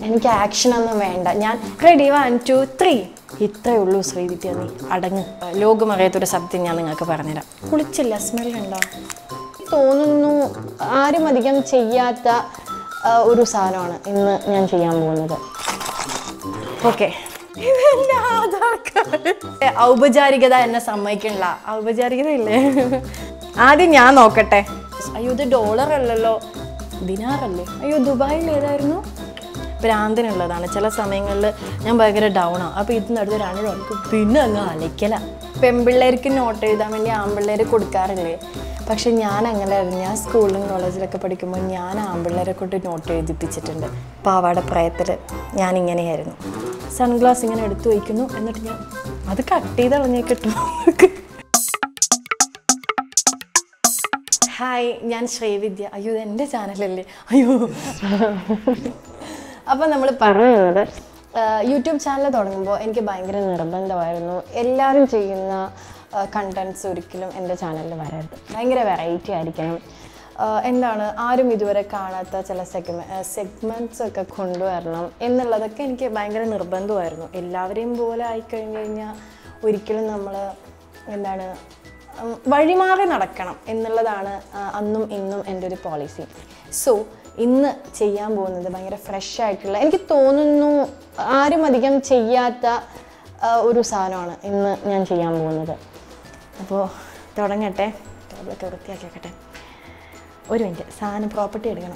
എനിക്ക് ആക്ഷൻ ഒന്നും വേണ്ട ഞാൻ റെഡി വൺ ടു ത്രീ ഇത്രേ ഉള്ളൂ ശ്രീവിദ്യ നീ അടങ്ങ് ലോകമറിയാത്തൊരു സത്യം ഞാൻ നിങ്ങൾക്ക് പറഞ്ഞുതരാം കുളിച്ചില്ല സ്മെൽ ഉണ്ടോ തോന്നുന്നു ആരും അധികം ചെയ്യാത്ത ആ, ഒരു സാധനമാണ് ഇന്ന് ഞാൻ ചെയ്യാൻ പോകുന്നത് ഓക്കെ ഇതെന്റെ ആധാർ കാർഡ് ഔപചാരികത എന്നെ സമ്മതിക്കണില്ല ഔപചാരികത ഇല്ലേ ആദ്യം ഞാൻ നോക്കട്ടെ അയ്യോ ഇത് ഡോളർ അല്ലല്ലോ ദിനാറല്ലേ അയ്യോ ദുബായിൽ ഏതായിരുന്നു ഭ്രാന്തിനുള്ളതാണ് ചില സമയങ്ങളിൽ ഞാൻ ഭയങ്കര ഡൗൺ ആവും അപ്പോൾ ഇതിന് അടുത്ത് രണ്ട് ഡോളർക്ക് പിന്നെ അങ്ങ് അലയ്ക്കല പെൺപിള്ളേർക്ക് നോട്ട് എഴുതാൻ വേണ്ടി ആൺപിള്ളേർ കൊടുക്കാറില്ലേ പക്ഷെ ഞാൻ അങ്ങനെ ഞാൻ സ്കൂളിലും കോളേജിലൊക്കെ പഠിക്കുമ്പോൾ ഞാൻ ആൺപിള്ളേരെ കൊണ്ട് നോട്ട് എഴുതിപ്പിച്ചിട്ടുണ്ട് പാവാട പ്രായത്തിൽ ഞാൻ ഇങ്ങനെയായിരുന്നു സൺഗ്ലാസ് ഇങ്ങനെ എടുത്തു വയ്ക്കുന്നു എന്നിട്ട് ഞാൻ അത് കട്ട് ചെയ്ത് കളഞ്ഞേക്കിട്ടു ഹായ് ഞാൻ ശ്രീവിദ്യ അയ്യോ ഇത് എൻ്റെ ചാനലല്ലേ അയ്യോ അപ്പം നമ്മൾ പറയുന്നത് യൂട്യൂബ് ചാനൽ തുടങ്ങുമ്പോൾ എനിക്ക് ഭയങ്കര നിർബന്ധമായിരുന്നു എല്ലാവരും ചെയ്യുന്ന കണ്ടൻസ് ഒരിക്കലും എൻ്റെ ചാനലിൽ വരരുത് ഭയങ്കര വെറൈറ്റി ആയിരിക്കണം ആ, എന്താണ് ആരും ഇതുവരെ കാണാത്ത ചില സെഗ്മെ സെഗ്മെൻറ്റ്സ് ഒക്കെ കൊണ്ടുവരണം എന്നുള്ളതൊക്കെ എനിക്ക് ഭയങ്കര നിർബന്ധമായിരുന്നു എല്ലാവരെയും പോലെ ആയിക്കഴിഞ്ഞ് കഴിഞ്ഞാൽ ഒരിക്കലും നമ്മൾ എന്താണ് ഉം, വഴിമാറി നടക്കണം എന്നുള്ളതാണ് ആ, അന്നും ഇന്നും എൻ്റെ ഒരു പോളിസി സോ ഇന്ന് ചെയ്യാൻ പോകുന്നത് ഭയങ്കര ഫ്രഷ് ആയിട്ടുള്ള എനിക്ക് തോന്നുന്നു ആരും അധികം ചെയ്യാത്ത ആ, ഒരു സാധനമാണ് ഇന്ന് ഞാൻ ചെയ്യാൻ പോകുന്നത് അപ്പോൾ തുടങ്ങട്ടെ ടേബിളൊക്കെ വൃത്തിയാക്കി വെക്കട്ടെ ഒരു മിനിറ്റ് സാധനം പ്രോപ്പർട്ടി എടുക്കണം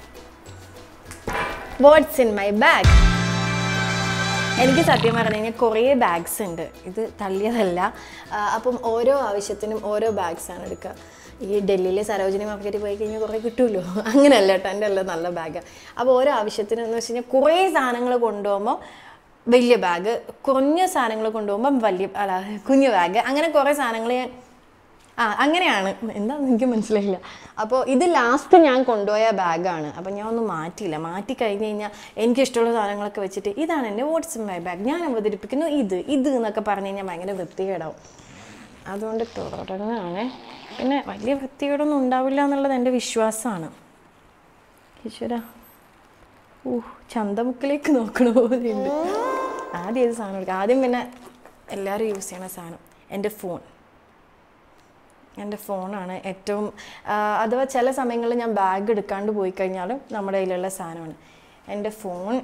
വാട്ട്സ് ഇൻ മൈ ബാഗ് എനിക്ക് സത്യം പറഞ്ഞു കഴിഞ്ഞാൽ കുറേ ബാഗ്സ് ഉണ്ട് ഇത് തള്ളിയതല്ല ആ, അപ്പം ഓരോ ആവശ്യത്തിനും ഓരോ ബാഗ്സാണ് എടുക്കുക ഈ ഡൽഹിയിലെ സരോജിനി മാർക്കറ്റിൽ പോയി കഴിഞ്ഞാൽ കുറേ കിട്ടുമല്ലോ അങ്ങനെയല്ല കേട്ടോ എൻ്റെ എല്ലാം നല്ല ബാഗ് അപ്പോൾ ഓരോ ആവശ്യത്തിനും എന്ന് വെച്ച് കഴിഞ്ഞാൽ കുറേ സാധനങ്ങൾ കൊണ്ടുപോകുമ്പോൾ വലിയ ബാഗ് കുറഞ്ഞ സാധനങ്ങൾ കൊണ്ടുപോകുമ്പോൾ വലിയ അല്ല കുഞ്ഞു ബാഗ് അങ്ങനെ കുറേ സാധനങ്ങൾ ഞാൻ ആ അങ്ങനെയാണ് എന്താണെന്ന് എനിക്ക് മനസ്സിലായില്ല അപ്പോൾ ഇത് ലാസ്റ്റ് ഞാൻ കൊണ്ടുപോയ ബാഗാണ് അപ്പോൾ ഞാൻ ഒന്നും മാറ്റിയില്ല മാറ്റി കഴിഞ്ഞ് കഴിഞ്ഞാൽ എനിക്കിഷ്ടമുള്ള സാധനങ്ങളൊക്കെ വെച്ചിട്ട് ഇതാണ് എൻ്റെ വാട്സപ്പ് മൈ ബാഗ് ഞാൻ അവതരിപ്പിക്കുന്നു ഇത് ഇത് എന്നൊക്കെ പറഞ്ഞു കഴിഞ്ഞാൽ ഭയങ്കര വൃത്തികേടാവും അതുകൊണ്ട് തുടങ്ങുകയാണ് പിന്നെ വലിയ വൃത്തികേടൊന്നും ഉണ്ടാവില്ല എന്നുള്ളത് എൻ്റെ വിശ്വാസമാണ് ഈശ്വര ഓ ചന്തമുക്കിലേക്ക് നോക്കണ പോലെയുണ്ട് ആദ്യം ഏത് സാധനം എടുക്കുക ആദ്യം പിന്നെ എല്ലാവരും യൂസ് ചെയ്യണ സാധനം എൻ്റെ ഫോൺ എൻ്റെ ഫോണാണ് ഏറ്റവും ആ, അഥവാ ചില സമയങ്ങളിൽ ഞാൻ ബാഗ് എടുക്കാണ്ട് പോയി കഴിഞ്ഞാലും നമ്മുടെ കയ്യിലുള്ള സാധനമാണ് എൻ്റെ ഫോൺ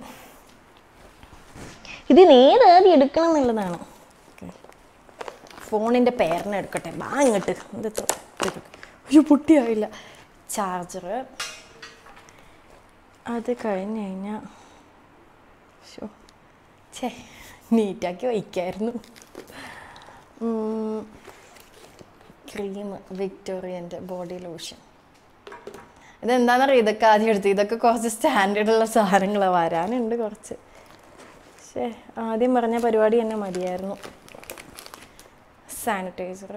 ഇതിന് ഏത് ആദ്യം എടുക്കണം എന്നുള്ളതാണ് Okay. ഫോണിൻ്റെ പേരിനെ എടുക്കട്ടെ ബാ ഇങ്ങോട്ട് ഇത് തൊ- ഇത് ഒരു പൊട്ടിയായില്ല ചാർജർ അത് കഴിഞ്ഞ് കഴിഞ്ഞാൽ ഷോ ഛേ നീറ്റാക്കി വയ്ക്കായിരുന്നു ക്രീം വിക്ടോറിയൻ്റെ ബോഡി ലോഷൻ ഇതെന്താണെന്നറിയാം ഇതൊക്കെ ആദ്യം എടുത്ത് ഇതൊക്കെ കുറച്ച് സ്റ്റാൻഡേർഡുള്ള സാധനങ്ങൾ വരാനുണ്ട് കുറച്ച് പക്ഷേ ആദ്യം പറഞ്ഞ പരിപാടി തന്നെ മതിയായിരുന്നു സാനിറ്റൈസർ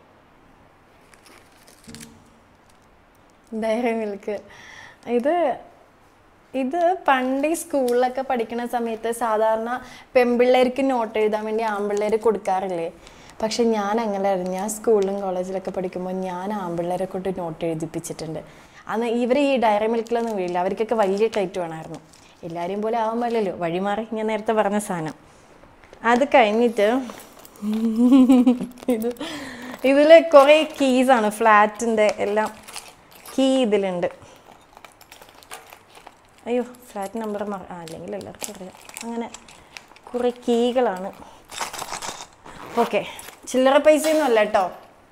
ഡയറി മിൽക്ക് ഇത് ഇത് പണ്ട് ഈ സ്കൂളിലൊക്കെ പഠിക്കുന്ന സമയത്ത് സാധാരണ പെൺപിള്ളേർക്ക് നോട്ട് എഴുതാൻ വേണ്ടി ആൺപിള്ളേർ കൊടുക്കാറില്ലേ പക്ഷെ ഞാൻ അങ്ങനെ ഞാൻ സ്കൂളിലും കോളേജിലൊക്കെ പഠിക്കുമ്പോൾ ഞാൻ ആൺപിള്ളേരെ കൊണ്ട് നോട്ട് എഴുതിപ്പിച്ചിട്ടുണ്ട് അന്ന് ഇവർ ഈ ഡയറി മിൽക്കിലൊന്നും വീഴില്ല അവർക്കൊക്കെ വലിയ ടൈറ്റ് വേണമായിരുന്നു എല്ലാവരെയും പോലെ ആവുമ്പോഴല്ലോ വഴിമാറി ഞാൻ നേരത്തെ പറഞ്ഞ സാധനം അത് കഴിഞ്ഞിട്ട് ഇത് ഇതിൽ കുറേ കീസാണ് ഫ്ലാറ്റിൻ്റെ എല്ലാം കീ ഇതിലുണ്ട് അയ്യോ ഫ്ലാറ്റ് നമ്പർ മറ ആ അല്ലെങ്കിൽ എല്ലാവർക്കും അറിയാം അങ്ങനെ കുറേ കീകളാണ് ഓക്കെ ചില്ലറ പൈസയൊന്നും അല്ല കേട്ടോ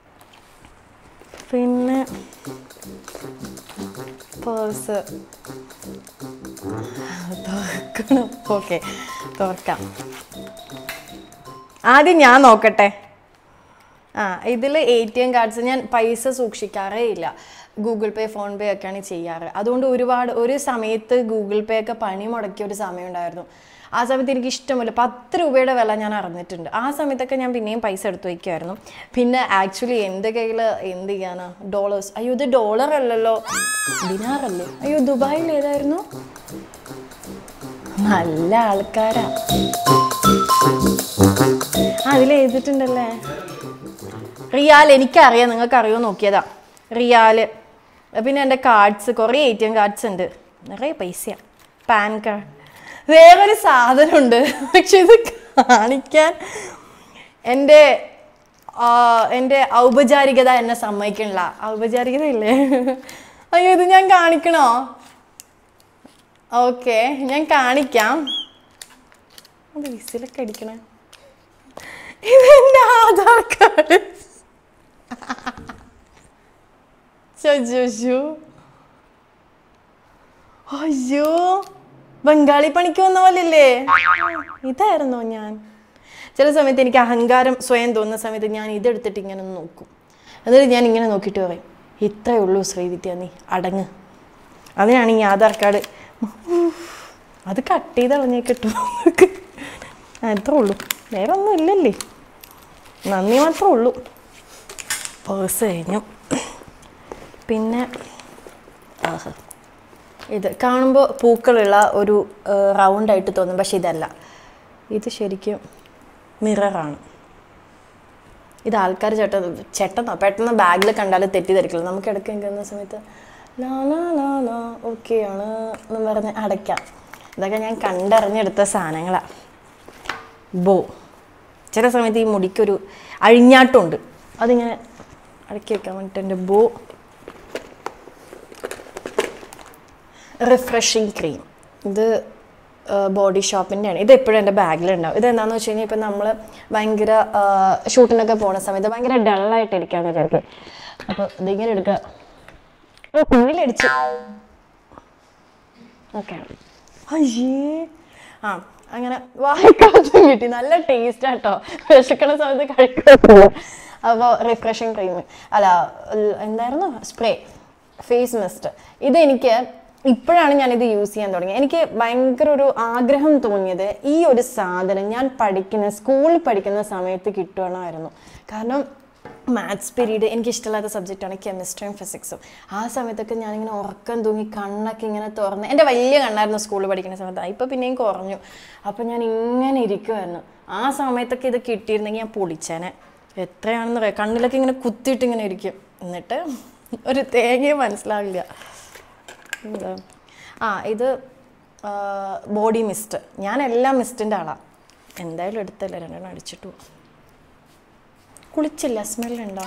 പിന്നെ പേഴ്സ് തുറക്കണം ഓക്കെ തുറക്കാം ആദ്യം ഞാൻ നോക്കട്ടെ ആ ഇതിൽ എ ടി എം കാർഡ്സ് ഞാൻ പൈസ സൂക്ഷിക്കാറേ ഇല്ല ഗൂഗിൾ പേ ഫോൺ പേ ഒക്കെയാണ് ചെയ്യാറ് അതുകൊണ്ട് ഒരുപാട് ഒരു സമയത്ത് ഗൂഗിൾ പേ ഒക്കെ പണി മുടക്കിയ ഒരു സമയം ഉണ്ടായിരുന്നു ആ സമയത്ത് എനിക്ക് ഇഷ്ടമല്ല പത്ത് രൂപയുടെ വില ഞാൻ അറിഞ്ഞിട്ടുണ്ട് ആ സമയത്തൊക്കെ ഞാൻ പിന്നെയും പൈസ എടുത്തു വയ്ക്കുമായിരുന്നു പിന്നെ ആക്ച്വലി എൻ്റെ കയ്യിൽ എന്ത് ചെയ്യാനാ ഡോളേഴ്സ് അയ്യോ ഇത് ഡോളർ അല്ലല്ലോ ദിനാറല്ലേ അയ്യോ ദുബായിൽ ഏതായിരുന്നു നല്ല ആൾക്കാരാ ആ അതിൽ എഴുതിയിട്ടുണ്ടല്ലേ റിയാൽ എനിക്കറിയാം നിങ്ങൾക്ക് അറിയോ നോക്കിയതാ റിയാൽ പിന്നെ എൻ്റെ കാർഡ്സ് കുറേ എ ടി എം കാർഡ്സ് ഉണ്ട് നിറയെ പൈസയാണ് പാൻ കാർഡ് വേറൊരു സാധനമുണ്ട് പക്ഷെ ഇത് കാണിക്കാൻ എൻ്റെ ആ, എൻ്റെ ഔപചാരികത എന്നെ സമ്മതിക്കണില്ല ഔപചാരികത ഇല്ലേ അയ്യോ ഇത് ഞാൻ കാണിക്കണോ ഓക്കെ ഞാൻ കാണിക്കാം അത് വിസിലൊക്കെ അടിക്കണേ ഇതെന്റെ ആധാർ കാർഡ് ചോദിച്ചു അയ്യോ ബംഗാളി പണിക്ക് വന്ന പോലില്ലേ ഇതായിരുന്നോ ഞാൻ ചില സമയത്ത് എനിക്ക് അഹങ്കാരം സ്വയം തോന്നുന്ന സമയത്ത് ഞാൻ ഇതെടുത്തിട്ട് ഇങ്ങനെ ഒന്ന് നോക്കും എന്നിട്ട് ഞാൻ ഇങ്ങനെ നോക്കിയിട്ട് പറയും ഇത്രയേ ഉള്ളൂ ശ്രീവിദ്യ നീ അടങ്ങ് അതിനാണ് ഈ ആധാർ കാർഡ് അത് കട്ട് ചെയ്ത് കളഞ്ഞേ കിട്ടും അത്രേ ഉള്ളൂ വേറെ ഒന്നും ഇല്ലല്ലേ നന്ദി മാത്രമേ ഉള്ളൂ പേഴ്സ് കഴിഞ്ഞു പിന്നെ ആഹ് ഇത് കാണുമ്പോൾ പൂക്കളുള്ള ഒരു റൗണ്ട് ആയിട്ട് തോന്നും പക്ഷെ ഇതല്ല ഇത് ശരിക്കും മിററാണ് ഇത് ആൾക്കാർ ചേട്ട ചേട്ടന്നോ പെട്ടെന്ന് ബാഗിൽ കണ്ടാൽ തെറ്റിദ്ധരിക്കില്ല നമുക്ക് ഇടയ്ക്ക് നിൽക്കുന്ന സമയത്ത് ലാ ലാ ലാ ലാ ഓക്കെ ആണ് എന്ന് പറഞ്ഞ് അടയ്ക്കാം ഇതൊക്കെ ഞാൻ കണ്ടറിഞ്ഞെടുത്ത സാധനങ്ങളാണ് ബോ ചില സമയത്ത് ഈ മുടിക്കൊരു അഴിഞ്ഞാട്ടമുണ്ട് അതിങ്ങനെ അടക്കി വെക്കാൻ വേണ്ടിയിട്ട് എൻ്റെ ബോ റിഫ്രഷിങ് ക്രീം ഇത് ബോഡി ഷോപ്പിൻ്റെയാണ് ഇത് എപ്പോഴും എൻ്റെ ബാഗിലുണ്ടാവും ഇത് എന്താണെന്ന് വെച്ച് കഴിഞ്ഞാൽ ഇപ്പം നമ്മൾ ഭയങ്കര ഷൂട്ടിനൊക്കെ പോണ സമയത്ത് ഭയങ്കര ഡള്ളായിട്ട് ഇരിക്കാന്ന് വിചാരിക്കും അപ്പോൾ ഇതിങ്ങനെ എടുക്കുക ഓ കുഞ്ഞിലടിച്ചു ഓക്കെ അയ്യേ ആ അങ്ങനെ വായിക്കാത്തും കിട്ടി നല്ല ടേസ്റ്റ് ആട്ടോ വിശക്കണ സമയത്ത് കഴിക്കത്തില്ല അപ്പോൾ റിഫ്രഷിങ് ക്രീം അല്ല ൽ- എന്തായിരുന്നു സ്പ്രേ ഫേസ് മിസ്റ്റ് ഇതെനിക്ക് ഇപ്പോഴാണ് ഞാനിത് യൂസ് ചെയ്യാൻ തുടങ്ങിയത് എനിക്ക് ഭയങ്കര ഒരു ആഗ്രഹം തോന്നിയത് ഈ ഒരു സാധനം ഞാൻ പഠിക്കുന്ന സ്കൂളിൽ പഠിക്കുന്ന സമയത്ത് കിട്ടുകയായിരുന്നു കാരണം മാത്സ് പീരീഡ് എനിക്ക് ഇഷ്ടമില്ലാത്ത സബ്ജക്റ്റാണ് കെമിസ്ട്രിയും ഫിസിക്സും ആ സമയത്തൊക്കെ ഞാനിങ്ങനെ ഉറക്കം തൂങ്ങി കണ്ണൊക്കെ ഇങ്ങനെ തുറന്ന് എൻ്റെ വലിയ കണ്ണായിരുന്നു സ്കൂളിൽ പഠിക്കുന്ന സമയത്ത് ഇപ്പം പിന്നെയും കുറഞ്ഞു അപ്പം ഞാൻ ഇങ്ങനെ ഇരിക്കുമായിരുന്നു ആ സമയത്തൊക്കെ ഇത് കിട്ടിയിരുന്നെങ്കിൽ ഞാൻ പൊളിച്ചേനെ എത്രയാണെന്ന് പറയാം കണ്ണിലൊക്കെ ഇങ്ങനെ കുത്തിയിട്ട് ഇങ്ങനെ ഇരിക്കും എന്നിട്ട് ഒരു തേങ്ങയും മനസ്സിലാവില്ല എന്താ ആ ഇത് ബോഡി മിസ്റ്റ് ഞാൻ എല്ലാം മിസ്റ്റിൻ്റെ ആളാണ് എന്തായാലും എടുത്തല്ല രണ്ടെണ്ണം അടിച്ചിട്ട് പോവാം കുളിച്ചില്ല സ്മെല്ലുണ്ടോ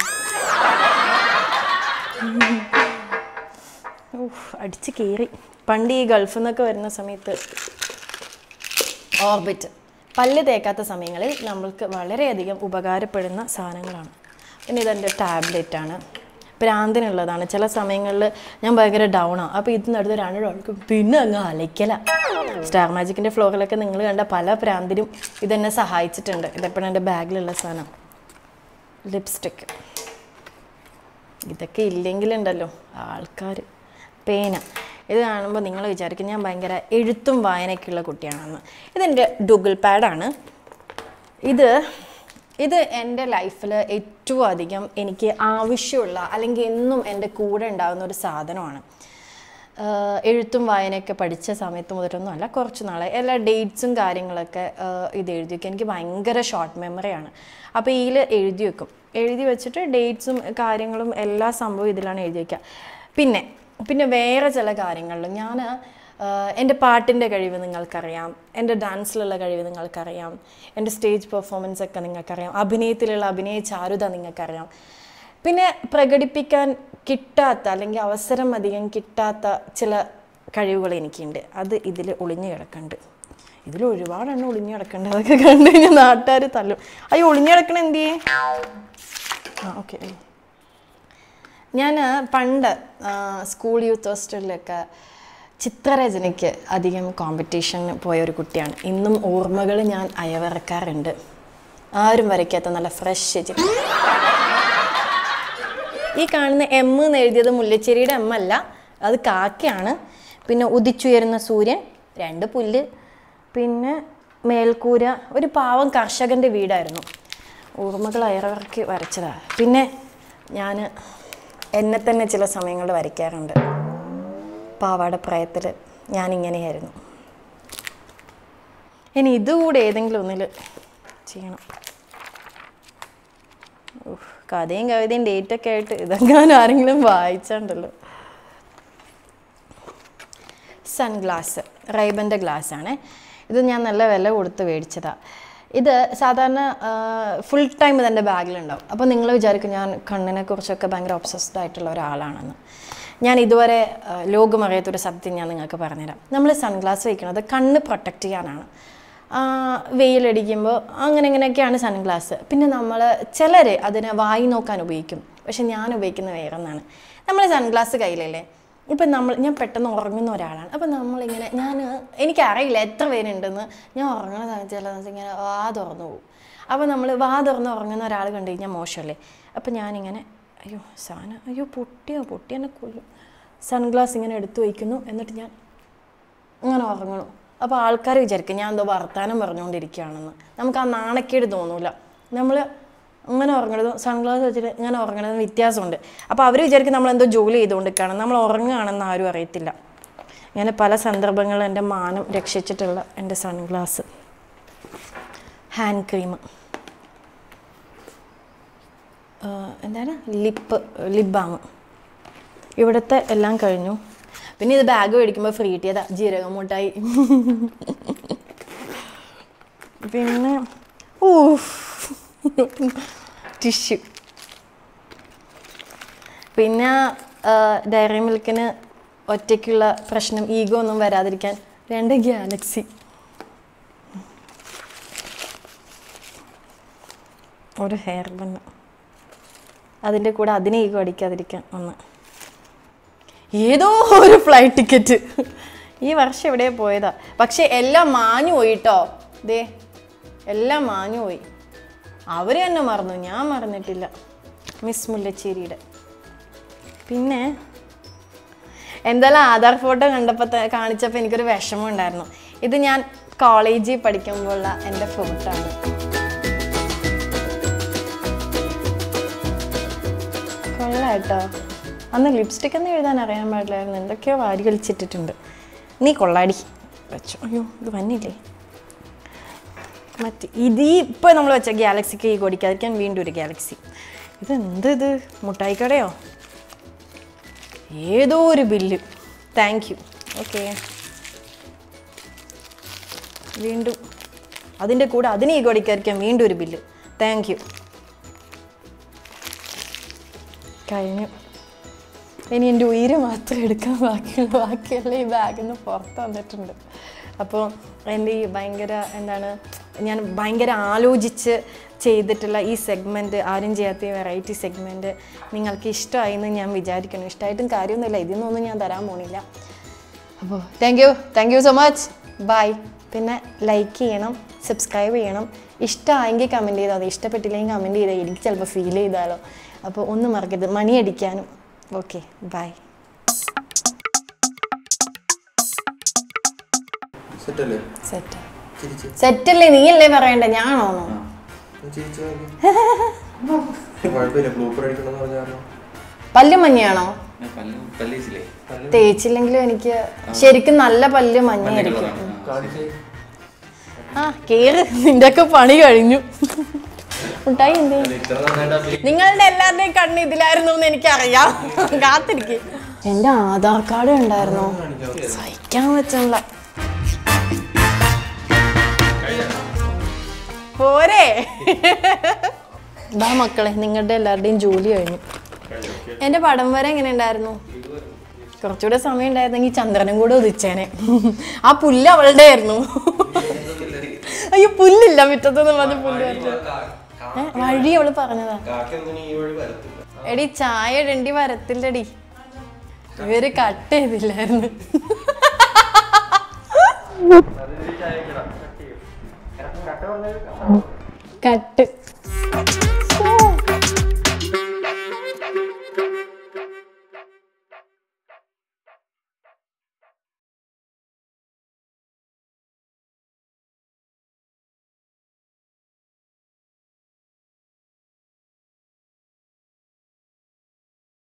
ഊഫ് അടിച്ച് കയറി പണ്ട് ഈ ഗൾഫിൽ നിന്നൊക്കെ വരുന്ന സമയത്ത് ഓർബിറ്റ് പല്ല് തേക്കാത്ത സമയങ്ങളിൽ നമ്മൾക്ക് വളരെയധികം ഉപകാരപ്പെടുന്ന സാധനങ്ങളാണ് പിന്നെ ഇതെൻ്റെ ടാബ്ലറ്റാണ് പ്രാന്തിനുള്ളതാണ് ചില സമയങ്ങളിൽ ഞാൻ ഭയങ്കര ഡൗൺ ആണ് അപ്പോൾ ഇതിന് അടുത്ത് രണ്ട് ഡോൾക്കും പിന്നെ അങ്ങ് അലയ്ക്കല സ്റ്റാർ മാജിക്കിൻ്റെ ഫ്ലോറിലൊക്കെ നിങ്ങൾ കണ്ട പല പ്രാന്തിനും ഇതെന്നെ സഹായിച്ചിട്ടുണ്ട് ഇതെപ്പോഴും എൻ്റെ ബാഗിലുള്ള സാധനം ലിപ്സ്റ്റിക്ക് ഇതൊക്കെ ഇല്ലെങ്കിലുണ്ടല്ലോ ആൾക്കാർ പേന ഇത് കാണുമ്പോൾ നിങ്ങൾ വിചാരിക്കും ഞാൻ ഭയങ്കര എഴുത്തും വായനയ്ക്കുള്ള കുട്ടിയാണെന്ന് ഇതെൻ്റെ ഡുഗിൾ പാഡാണ് ഇത് ഇത് എൻ്റെ ലൈഫിൽ ഏറ്റവും അധികം എനിക്ക് ആവശ്യമുള്ള അല്ലെങ്കിൽ എന്നും എൻ്റെ കൂടെ ഉണ്ടാകുന്ന ഒരു സാധനമാണ് ആഹ് എഴുത്തും വായനയൊക്കെ പഠിച്ച സമയത്ത് മുതലൊന്നും അല്ല കുറച്ച് നാളെ എല്ലാ ഡേറ്റ്സും കാര്യങ്ങളൊക്കെ ആഹ് ഇത് എഴുതി വെക്കും എനിക്ക് ഭയങ്കര ഷോർട്ട് മെമ്മറിയാണ് അപ്പോൾ ഇതിൽ എഴുതി വെക്കും എഴുതി വെച്ചിട്ട് ഡേറ്റ്സും കാര്യങ്ങളും എല്ലാ സംഭവവും ഇതിലാണ് എഴുതി വയ്ക്കുക പിന്നെ പിന്നെ വേറെ ചില കാര്യങ്ങളിലും ഞാൻ എൻ്റെ പാട്ടിൻ്റെ കഴിവ് നിങ്ങൾക്കറിയാം എൻ്റെ ഡാൻസിലുള്ള കഴിവ് നിങ്ങൾക്കറിയാം എൻ്റെ സ്റ്റേജ് പെർഫോമൻസ് ഒക്കെ നിങ്ങൾക്കറിയാം അഭിനയത്തിലുള്ള അഭിനയ ചാരുത നിങ്ങൾക്കറിയാം പിന്നെ പ്രകടിപ്പിക്കാൻ കിട്ടാത്ത അല്ലെങ്കിൽ അവസരം അധികം കിട്ടാത്ത ചില കഴിവുകൾ എനിക്കുണ്ട് അത് ഇതിൽ ഒളിഞ്ഞു കിടക്കുന്നുണ്ട് ഇതിൽ ഒരുപാടെണ്ണം ഒളിഞ്ഞു കിടക്കുന്നുണ്ട് അതൊക്കെ കണ്ടു കഴിഞ്ഞാൽ നാട്ടുകാർ തല്ലും അയ്യോ ഒളിഞ്ഞു കിടക്കണ എന്ത് ചെയ്യേ ആ ഓക്കെ ഞാൻ പണ്ട് ആ, സ്കൂൾ യൂത്ത് ഹോസ്റ്റലിലൊക്കെ ചിത്രരചനയ്ക്ക് അധികം കോമ്പറ്റീഷന് പോയ ഒരു കുട്ടിയാണ് ഇന്നും ഓർമ്മകൾ ഞാൻ അയവിറക്കാറുണ്ട് ആരും വരയ്ക്കാത്ത നല്ല ഫ്രഷ് ചിത്രം ഈ കാണുന്ന എം എന്ന് എഴുതിയത് മുല്ലച്ചെരിയുടെ എം അല്ല അത് കാക്കയാണ് പിന്നെ ഉദിച്ചുയരുന്ന സൂര്യൻ രണ്ട് പുല്ല് പിന്നെ മേൽക്കൂര ഒരു പാവം കർഷകൻ്റെ വീടായിരുന്നു ഓർമ്മകൾ അയറവിറക്കി വരച്ചതാ പിന്നെ ഞാൻ എന്നെ തന്നെ ചില സമയങ്ങളിൽ വരയ്ക്കാറുണ്ട് പാവാട പ്രായത്തിൽ ഞാനിങ്ങനെയായിരുന്നു ഇനി ഇതുകൂടെ ഏതെങ്കിലും ഒന്നിൽ ചെയ്യണം ഉഫ്, കഥയും കവിതയും ഡേറ്റൊക്കെ ആയിട്ട് ഇതെങ്ങാനും ആരെങ്കിലും വായിച്ചാണ്ടല്ലോ സൺഗ്ലാസ് റൈബൻ്റെ ഗ്ലാസ് ആണ് ഇത് ഞാൻ നല്ല വില കൊടുത്ത് മേടിച്ചതാണ് ഇത് സാധാരണ ഫുൾ ടൈം ഇതെൻ്റെ ബാഗിലുണ്ടാവും അപ്പോൾ നിങ്ങൾ വിചാരിക്കും ഞാൻ കണ്ണിനെ കുറിച്ചൊക്കെ ഭയങ്കര ഒബ്സസ്ഡ് ആയിട്ടുള്ള ഒരാളാണെന്ന് ഞാൻ ഇതുവരെ ആ, ലോകമറിയാത്തൊരു സത്യം ഞാൻ നിങ്ങൾക്ക് പറഞ്ഞുതരാം നമ്മൾ സൺഗ്ലാസ് വയ്ക്കുന്നത് കണ്ണ് പ്രൊട്ടക്റ്റ് ചെയ്യാനാണ് ആ, വെയിലടിക്കുമ്പോൾ അങ്ങനെ ഇങ്ങനെയൊക്കെയാണ് സൺഗ്ലാസ് പിന്നെ നമ്മൾ ചിലർ അതിനെ വായി നോക്കാൻ ഉപയോഗിക്കും പക്ഷെ ഞാൻ ഉപയോഗിക്കുന്ന വേറെ ഒന്നാണ് നമ്മൾ സൺഗ്ലാസ് കയ്യിലല്ലേ ഇപ്പം നമ്മൾ ഞാൻ പെട്ടെന്ന് ഉറങ്ങുന്ന ഒരാളാണ് അപ്പം നമ്മളിങ്ങനെ ഞാൻ എനിക്കറിയില്ല എത്ര പേരുണ്ടെന്ന് ഞാൻ ഉറങ്ങുന്ന സമയത്ത് ചില ദിവസം ഇങ്ങനെ വാ തുറന്നു പോകും അപ്പോൾ നമ്മൾ വാ തുറന്ന് ഉറങ്ങുന്ന ഒരാൾ കണ്ടു കഴിഞ്ഞാൽ മോശമല്ലേ അപ്പം ഞാനിങ്ങനെ അയ്യോ സാധനം അയ്യോ പൊട്ടിയോ പൊട്ടി എന്നെ കൊല്ലും സൺഗ്ലാസ് ഇങ്ങനെ എടുത്തു വയ്ക്കുന്നു എന്നിട്ട് ഞാൻ അങ്ങനെ ഉറങ്ങണു അപ്പോൾ ആൾക്കാർ വിചാരിക്കും ഞാൻ എന്തോ വർത്താനം പറഞ്ഞുകൊണ്ടിരിക്കുകയാണെന്ന് നമുക്ക് ആ നാണക്കേട് തോന്നൂല നമ്മൾ അങ്ങനെ ഉറങ്ങണതും സൺഗ്ലാസ് വെച്ചിട്ട് ഇങ്ങനെ ഉറങ്ങണതും വ്യത്യാസമുണ്ട് അപ്പോൾ അവർ വിചാരിക്കും നമ്മൾ എന്തോ ജോലി ചെയ്തുകൊണ്ടിരിക്കുകയാണ് നമ്മൾ ഉറങ്ങുകയാണെന്ന് ആരും അറിയത്തില്ല ഇങ്ങനെ പല സന്ദർഭങ്ങളിൽ എൻ്റെ മാനം രക്ഷിച്ചിട്ടുള്ള എൻ്റെ സൺഗ്ലാസ് ഹാൻഡ് ക്രീം എന്താണ് ലിപ്പ് ലിപ് ബാം ഇവിടുത്തെ എല്ലാം കഴിഞ്ഞു പിന്നെ ഇത് ബാഗ് മേടിക്കുമ്പോൾ ഫ്രീ കിട്ടിയതാ ജീരകം മുട്ടായി പിന്നെ ഊ ടിഷ്യൂ പിന്നെ ഡയറി മിൽക്കിന് ഒറ്റയ്ക്കുള്ള പ്രശ്നം ഈഗോ ഒന്നും വരാതിരിക്കാൻ രണ്ട് ഗാലക്സി ഒരു ഹെയർ ബണ്ണ് അതിൻ്റെ കൂടെ അതിനെ ഈഗോ അടിക്കാതിരിക്കാൻ ഒന്ന് ഏതോ ഒരു ഫ്ലൈറ്റ് ടിക്കറ്റ് ഈ വർഷം എവിടെ പോയതാ പക്ഷെ എല്ലാം മാഞ്ഞു പോയിട്ടോ ദേ എല്ലാം മാഞ്ഞു പോയി അവർ തന്നെ മറന്നു ഞാൻ മറന്നിട്ടില്ല മിസ് മുല്ലച്ചേരിയുടെ പിന്നെ എന്തായാലും ആധാർ ഫോട്ടോ കണ്ടപ്പോൾ കാണിച്ചപ്പോൾ എനിക്കൊരു വിഷമം ഉണ്ടായിരുന്നു ഇത് ഞാൻ കോളേജിൽ പഠിക്കുമ്പോഴുള്ള എൻ്റെ ഫോട്ടോ ആണ് കൊള്ളാട്ടോ അന്ന് ലിപ്സ്റ്റിക് ഒന്നും എഴുതാൻ അറിയാൻ പാടില്ലായിരുന്നു എന്തൊക്കെയോ വാരി കളിച്ചിട്ടിട്ടുണ്ട് നീ കൊള്ളാടി വെച്ചു അയ്യോ ഇത് വന്നില്ലേ മറ്റ് ഇത് ഇപ്പോൾ നമ്മൾ വെച്ച ഗാലക്സിക്ക് ഈ കൊടിക്കാതിരിക്കാൻ വീണ്ടും ഒരു ഗാലക്സി ഇതെന്ത് ഇത് മുട്ടായിക്കടയോ ഏതോ ഒരു ബില്ല് താങ്ക് യു ഓക്കെ വീണ്ടും അതിൻ്റെ കൂടെ അതിനെ ഈ കൊടിക്കാതിരിക്കാൻ വീണ്ടും ഒരു ബില്ല് താങ്ക് യു കഴിഞ്ഞു ഇനി എൻ്റെ ഉയിര് മാത്രം എടുക്കാൻ ബാക്കിയുള്ള ബാക്കിയുള്ള ഈ ബാഗിൽ നിന്ന് പുറത്ത് വന്നിട്ടുണ്ട് അപ്പോൾ എൻ്റെ ഈ ഭയങ്കര എന്താണ് ഞാൻ ഭയങ്കര ആലോചിച്ച് ചെയ്തിട്ടുള്ള ഈ സെഗ്മെൻറ്റ് ആരും ചെയ്യാത്ത ഈ വെറൈറ്റി സെഗ്മെൻറ്റ് നിങ്ങൾക്ക് ഇഷ്ടമായി എന്ന് ഞാൻ വിചാരിക്കുന്നു ഇഷ്ടമായിട്ടും കാര്യമൊന്നുമില്ല ഇതിൽ നിന്നൊന്നും ഞാൻ തരാൻ പോണില്ല അപ്പോൾ thank you thank you so much bye പിന്നെ ലൈക്ക് ചെയ്യണം സബ്സ്ക്രൈബ് ചെയ്യണം ഇഷ്ടമായെങ്കിൽ കമൻറ്റ് ചെയ്താൽ മതി ഇഷ്ടപ്പെട്ടില്ലെങ്കിൽ കമൻറ്റ് ചെയ്താൽ എനിക്ക് ചിലപ്പോൾ ഫീൽ ചെയ്താലോ അപ്പോൾ ഒന്നും മറക്കരുത് മണി അടിക്കാനും ഓക്കെ ബൈ സെറ്റല്ലേ സെറ്റ് ചിരിച്ച് സെറ്റല്ലേ നീയല്ലേ പറയണ്ടേ ഞാനാണോ ചിരിച്ചു കുഴപ്പമില്ല ബ്ലൂപ്പർ അടിക്കണമെന്ന് പറഞ്ഞാൽ പല്ല് മഞ്ഞയാണോ പല്ല് പല്ലേച്ചില്ലേ തേച്ചില്ലെങ്കിലും എനിക്ക് ശരിക്കും നല്ല പല്ല് മഞ്ഞയായിരിക്കും കാണിച്ചേ ആ കേറ് നിന്റെ ഒക്കെ പണി കഴിഞ്ഞു മുട്ടായി എന്തേ ഇത്ര നന്നായിട്ട് നിങ്ങളുടെ എല്ലാവരുടെയും കണ്ണ് ഇതിലായിരുന്നു എന്ന് എനിക്കറിയാം കാത്തിരിക്കെ എന്റെ ആധാർ കാർഡ് ഉണ്ടായിരുന്നു സഹിക്കാൻ പറ്റില്ല പോരെ ബാ മക്കളെ നിങ്ങളുടെ എല്ലാവരുടെയും ജോലി കഴിഞ്ഞു എന്റെ പടം വരെ എങ്ങനെ ഉണ്ടായിരുന്നു കുറച്ചുകൂടെ സമയം ഉണ്ടായിരുന്നെങ്കിൽ ചന്ദ്രനും കൂടെ ഉദിച്ചേനെ ആ പുല്ല് അവളുടെ ആയിരുന്നു അയ്യോ പുല്ലില്ല മുറ്റത്തൊന്നും പറഞ്ഞ പുല്ല് വരണ്ട. ഏ, വഴി അവള് പറഞ്ഞതാ കാക്കൊന്നും ഈ വഴി വരത്തില്ല എടി ചായ ഇടണ്ടി വരത്തില്ലടി ഇവര് കട്ട് ചെയ്തില്ലായിരുന്നു കട്ട്